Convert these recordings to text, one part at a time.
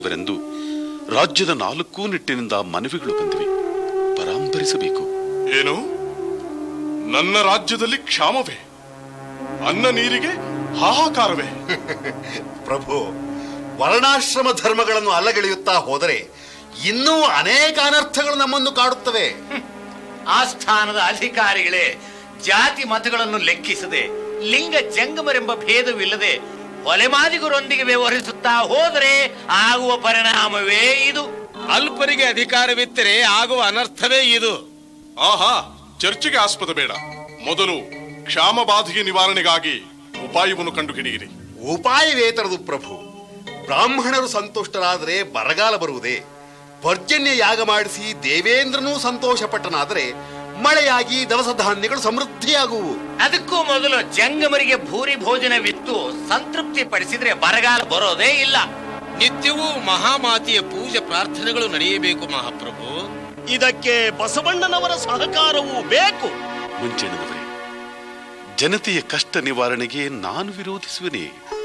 ಇವರೆಂದು ರಾಜ್ಯದ ನಾಲ್ಕೂ ನಿಟ್ಟಿನಿಂದ ಮನವಿಗಳು ಬಂದಿವೆ ಪರಾಂಬರಿಸಬೇಕು ಏನು ನನ್ನ ರಾಜ್ಯದಲ್ಲಿ ಕ್ಷಾಮವೇ ಅನ್ನ ನೀರಿಗೆ ಹಾಹಾಕಾರವೇ ಪ್ರಭು ವರ್ಣಾಶ್ರಮ ಧರ್ಮಗಳನ್ನು ಅಲ್ಲಗೆಳೆಯುತ್ತಾ ಹೋದರೆ ಇನ್ನೂ ಅನೇಕ ಅನರ್ಥಗಳು ನಮ್ಮನ್ನು ಕಾಡುತ್ತವೆ ಆಸ್ಥಾನದ ಅಧಿಕಾರಿಗಳೇ ಜಾತಿ ಮತಗಳನ್ನು ಲೆಕ್ಕಿಸದೆ ಲಿಂಗ ಜಂಗಮರೆಂಬ ಭೇದವಿಲ್ಲದೆ ಹೊಲೆಮಾದಿಗರೊಂದಿಗೆ ವ್ಯವಹರಿಸುತ್ತಾ ಹೋದರೆ ಆಗುವ ಪರಿಣಾಮವೇ ಇದು ಅಲ್ಪರಿಗೆ ಅಧಿಕಾರವಿತ್ತರೆ ಆಗುವ ಅನರ್ಥವೇ ಇದು ಆಹಾ ಚರ್ಚೆಗೆ ಆಸ್ಪದ ಬೇಡ ಮೊದಲು ಕ್ಷಾಮ ಬಾಧೆಗೆ ನಿವಾರಣೆಗಾಗಿ ಉಪಾಯವನ್ನು ಕಂಡುಹಿಡಿಯಿರಿ ಉಪಾಯವೇತರದು ಪ್ರಭು ಬ್ರಾಹ್ಮಣರು ಸಂತುಷ್ಟರಾದರೆ ಬರಗಾಲ ಬರುವುದೇ ಪರ್ಜನ್ಯ ಯಾಗ ಮಾಡಿಸಿ ದೇವೇಂದ್ರನೂ ಸಂತೋಷಪಟ್ಟನಾದರೆ ಮಳೆಯಾಗಿ ದವಸ ಧಾನ್ಯಗಳು ಸಮೃದ್ಧಿಯಾಗುವು ಅದಕ್ಕೂ ಮೊದಲು ಜಂಗಮರಿಗೆ ಭೂರಿ ಭೋಜನವಿತ್ತು ಸಂತೃಪ್ತಿ ಪಡಿಸಿದ್ರೆ ಬರಗಾಲ ಬರೋದೇ ಇಲ್ಲ ನಿತ್ಯವೂ ಮಹಾಮಾತೆಯ ಪೂಜೆ ಪ್ರಾರ್ಥನೆಗಳು ನಡೆಯಬೇಕು ಮಹಾಪ್ರಭು ಇದಕ್ಕೆ ಬಸವಣ್ಣನವರ ಸಹಕಾರವೂ ಬೇಕು ಮುಂಚೆಣದವರೇ ಜನತೆಯ ಕಷ್ಟ ನಿವಾರಣೆಗೆ ನಾನು ವಿರೋಧಿಸುವನೇ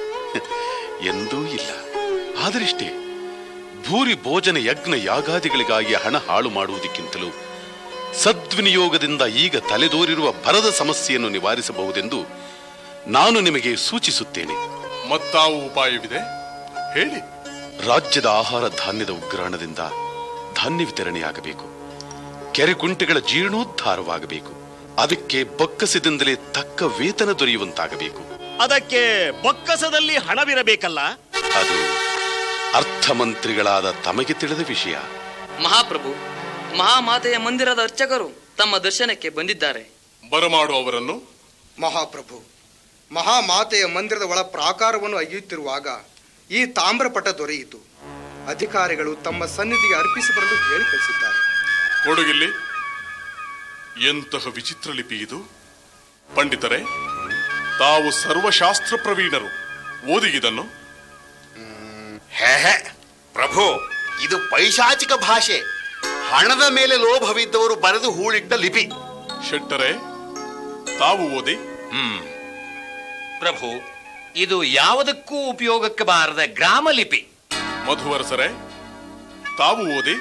ಎಂದೂ ಇಲ್ಲ ಆದರಿಷ್ಟೇ ಭೂರಿ ಭೋಜನ ಯಜ್ಞ ಯಾಗಾದಿಗಳಿಗಾಗಿ ಹಣ ಹಾಳು ಮಾಡುವುದಕ್ಕಿಂತಲೂ ಸದ್ವಿನಿಯೋಗದಿಂದ ಈಗ ತಲೆದೋರಿರುವ ಭರದ ಸಮಸ್ಯೆಯನ್ನು ನಿವಾರಿಸಬಹುದೆಂದು ನಾನು ನಿಮಗೆ ಸೂಚಿಸುತ್ತೇನೆ ಮತ್ತಾವು ಉಪಾಯವಿದೆ ಹೇಳಿ ರಾಜ್ಯದ ಆಹಾರ ಧಾನ್ಯದ ಉಗ್ರಾಣದಿಂದ ಧಾನ್ಯ ವಿತರಣೆಯಾಗಬೇಕು ಕೆರೆಕುಂಟೆಗಳ ಜೀರ್ಣೋದ್ಧಾರವಾಗಬೇಕು ಅದಕ್ಕೆ ಬೊಕ್ಕಸದಿಂದಲೇ ತಕ್ಕ ವೇತನ ದೊರೆಯುವಂತಾಗಬೇಕು ಅದಕ್ಕೆ ಬೊಕ್ಕಸದಲ್ಲಿ ಹಣವಿರಬೇಕಲ್ಲ ಅದು ಅರ್ಥಮಂತ್ರಿಗಳಾದ ತಮಗೆ ತಿಳಿದ ವಿಷಯ ಮಹಾಪ್ರಭು ಮಹಾಮಾತೆಯ ಮಂದಿರದ ಅರ್ಚಕರು ತಮ್ಮ ದರ್ಶನಕ್ಕೆ ಬಂದಿದ್ದಾರೆ ಬರಮಾಡು ಅವರನ್ನು ಮಹಾಪ್ರಭು ಮಹಾಮಾತೆಯ ಮಂದಿರದ ಒಳ ಪ್ರಾಕಾರವನ್ನು ಅಗೆಯುತ್ತಿರುವಾಗ ಈ ತಾಮ್ರಪಟ ದೊರೆಯಿತು ಅಧಿಕಾರಿಗಳು ತಮ್ಮ ಸನ್ನಿಧಿಗೆ ಅರ್ಪಿಸಿ ಬರಲು ಹೇಳಿ ಕಳಿಸಿದ್ದಾರೆ ಕೊಡುಗಿಲ್ಲಿ ಎಂತಹ ವಿಚಿತ್ರ ಲಿಪಿ ಇದು ಪಂಡಿತರೇ ತಾವು ಸರ್ವಶಾಸ್ತ್ರ ಪ್ರವೀಣರು ಓದಿಗಿದನ್ನು ಹೇ ಹೇ, ಪ್ರಭು ಇದು ಪೈಶಾಚಿಕ ಭಾಷೆ ಹಣದ ಮೇಲೆ ಲೋಭವಿದ್ದವರು ಬರೆದು ಹೂಳಿಟ್ಟ ಲಿಪಿ ಶೆಟ್ಟರೇ ತಾವು ಓದಿ ಪ್ರಭು ಇದು ಯಾವುದಕ್ಕೂ ಉಪಯೋಗಕ್ಕೆ ಬಾರದ ಗ್ರಾಮ ಲಿಪಿ ಮಧುವರಸರೇ ತಾವು ಓದಿ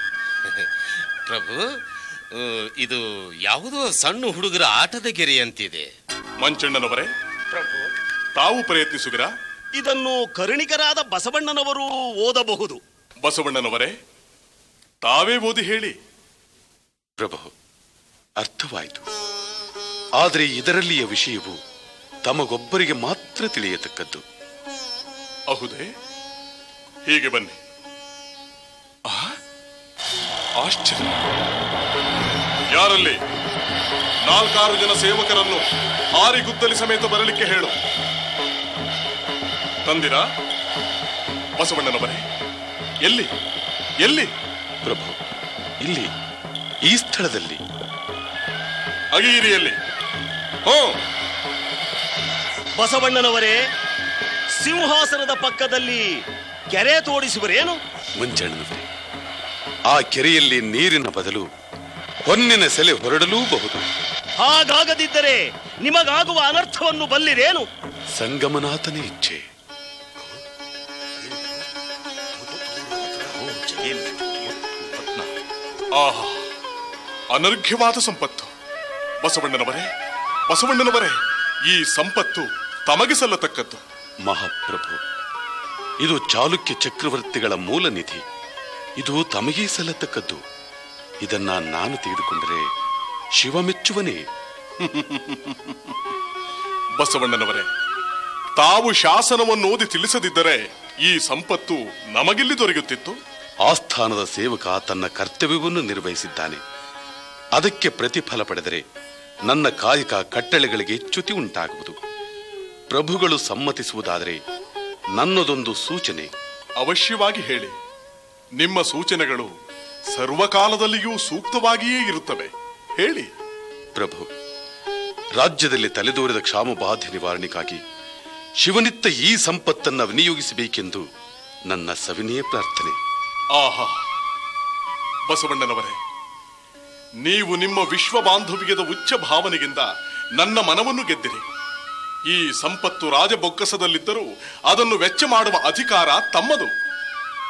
ಪ್ರಭು ಆ, ಇದು ಯಾವುದೋ ಸಣ್ಣ ಹುಡುಗರ ಆಟದ ಗೆರೆಯಂತಿದೆ ಮಂಚಣ್ಣನವರೇ ಪ್ರಭು ತಾವು ಪ್ರಯತ್ನಿಸುವಿರಾ ಇದನ್ನು ಕರುಣಿಕರಾದ ಬಸವಣ್ಣನವರು ಓದಬಹುದು ಬಸವಣ್ಣನವರೇ ತಾವೇ ಓದಿ ಹೇಳಿ ಪ್ರಭು ಅರ್ಥವಾಯಿತು ಆದರೆ ಇದರಲ್ಲಿಯ ವಿಷಯವು ತಮಗೊಬ್ಬರಿಗೆ ಮಾತ್ರ ತಿಳಿಯತಕ್ಕದ್ದು ಅಹುದೇ ಹೀಗೆ ಬನ್ನಿ ಆ? ಆಶ್ಚರ್ಯ ಯಾರಲ್ಲಿ ನಾಲ್ಕಾರು ಜನ ಸೇವಕರನ್ನು ಹಾರಿ ಗುದ್ದಲಿ ಸಮೇತ ಬರಲಿಕ್ಕೆ ಹೇಳು ತಂದಿರಾ ಬಸವಣ್ಣನವರೇ ಎಲ್ಲಿ ಎಲ್ಲಿ ಪ್ರಭು ಇಲ್ಲಿ ಈ ಸ್ಥಳದಲ್ಲಿ ಅಗಿರಿಯಲ್ಲಿ ಹೋ ಬಸವಣ್ಣನವರೇ ಸಿಂಹಾಸನದ ಪಕ್ಕದಲ್ಲಿ ಕೆರೆ ತೋಡಿಸುವರೇನು ಮುಂಚಣ್ಣನವರೇ ಆ ಕೆರೆಯಲ್ಲಿ ನೀರಿನ ಬದಲು ಹೊನ್ನಿನ ಸೆಲೆ ಹೊರಡಲೂಬಹುದು ಹಾಗಾಗದಿದ್ದರೆ ನಿಮಗಾಗುವ ಅನರ್ಥವನ್ನು ಬಲ್ಲಿರೇನು ಸಂಗಮನಾಥನ ಇಚ್ಛೆ ಆಹಾ ಅನರ್ಘ್ಯವಾದ ಸಂಪತ್ತು ಬಸವಣ್ಣನವರೇ ಬಸವಣ್ಣನವರೇ ಈ ಸಂಪತ್ತು ತಮಗೆ ಸಲ್ಲತಕ್ಕದ್ದು ಮಹಾಪ್ರಭು ಇದು ಚಾಲುಕ್ಯ ಚಕ್ರವರ್ತಿಗಳ ಮೂಲ ನಿಧಿ ಇದು ತಮಗೇ ಸಲ್ಲತಕ್ಕದ್ದು ಇದನ್ನ ನಾನು ತೆಗೆದುಕೊಂಡರೆ ಶಿವ ಮೆಚ್ಚುವನೇ ಬಸವಣ್ಣನವರೇ ತಾವು ಶಾಸನವನ್ನು ಓದಿ ತಿಳಿಸದಿದ್ದರೆ ಈ ಸಂಪತ್ತು ನಮಗೆಲ್ಲಿ ದೊರೆಯುತ್ತಿತ್ತು ಆಸ್ಥಾನದ ಸೇವಕ ತನ್ನ ಕರ್ತವ್ಯವನ್ನು ನಿರ್ವಹಿಸಿದ್ದಾನೆ ಅದಕ್ಕೆ ಪ್ರತಿಫಲ ಪಡೆದರೆ ನನ್ನ ಕಾಯಕ ಕಟ್ಟಳೆಗಳಿಗೆ ಚ್ಯುತಿ ಉಂಟಾಗುವುದು ಪ್ರಭುಗಳು ಸಮ್ಮತಿಸುವುದಾದರೆ ನನ್ನದೊಂದು ಸೂಚನೆ ಅವಶ್ಯವಾಗಿ ಹೇಳಿ ನಿಮ್ಮ ಸೂಚನೆಗಳು ಸರ್ವಕಾಲದಲ್ಲಿಯೂ ಸೂಕ್ತವಾಗಿಯೇ ಇರುತ್ತವೆ ಹೇಳಿ ಪ್ರಭು ರಾಜ್ಯದಲ್ಲಿ ತಲೆದೋರಿದ ಕ್ಷಾಮ ಬಾಧೆ ನಿವಾರಣೆಗಾಗಿ ಶಿವನಿತ್ತ ಈ ಸಂಪತ್ತನ್ನ ವಿನಿಯೋಗಿಸಬೇಕೆಂದು ನನ್ನ ಸವಿನಯ ಪ್ರಾರ್ಥನೆ ಆಹಾ ಬಸವಣ್ಣನವರೇ ನೀವು ನಿಮ್ಮ ವಿಶ್ವ ಬಾಂಧವ್ಯದ ಉಚ್ಚ ಭಾವನೆಗಿಂದ ನನ್ನ ಮನವನ್ನು ಗೆದ್ದಿರಿ ಈ ಸಂಪತ್ತು ರಾಜಬೊಕ್ಕಸದಲ್ಲಿದ್ದರೂ ಅದನ್ನು ವೆಚ್ಚ ಮಾಡುವ ಅಧಿಕಾರ ತಮ್ಮದು